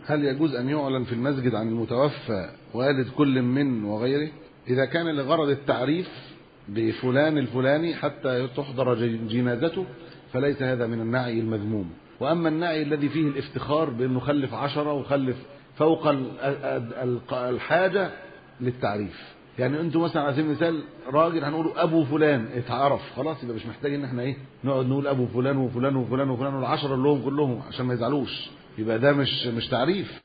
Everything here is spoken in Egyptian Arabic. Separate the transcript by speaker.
Speaker 1: هل يجوز أن يعلن في المسجد عن المتوفى والد كل من وغيره إذا كان لغرض التعريف بفلان الفلاني حتى تحضر جنازته فليس هذا من النعي المذموم وأما النعي الذي فيه الافتخار بأنه خلف عشرة وخلف فوق الحاجة للتعريف يعني انتوا مثلا على سبيل المثال راجل هنقول ابو فلان اتعرف خلاص يبقى مش محتاج ان احنا ايه نقعد نقول ابو فلان وفلان وفلان وفلان والعشرة اللي هم كلهم عشان ما يزعلوش يبقى ده مش مش تعريف